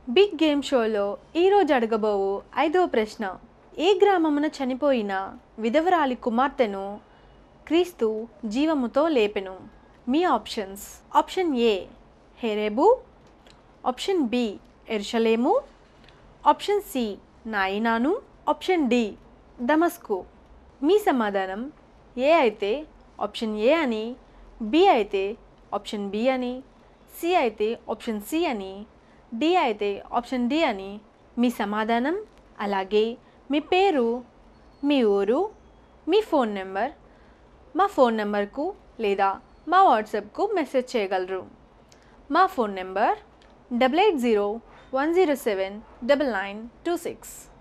big game షోలో ఈరోజు అడగబోవు ఐదో ప్రశ్న ఏ గ్రామమున చనిపోయిన విధవరాలి కుమార్తెను క్రీస్తు జీవముతో లేపెను మీ ఆప్షన్స్ ఆప్షన్ ఏ హెరేబు ఆప్షన్ బి ఎర్షలేము ఆప్షన్ సి నాయినాను ఆప్షన్ డి దమస్కు మీ సమాధానం ఏ అయితే ఆప్షన్ ఏ అని బి అయితే ఆప్షన్ బి అని సి అయితే ఆప్షన్ సి అని డి అయితే ఆప్షన్ డి అని మీ సమాధానం అలాగే మీ పేరు మీ ఊరు మీ ఫోన్ నెంబర్ మా ఫోన్ నెంబర్కు లేదా మా వాట్సాప్కు మెసేజ్ చేయగలరు మా phone number double eight zero one zero seven double nine two six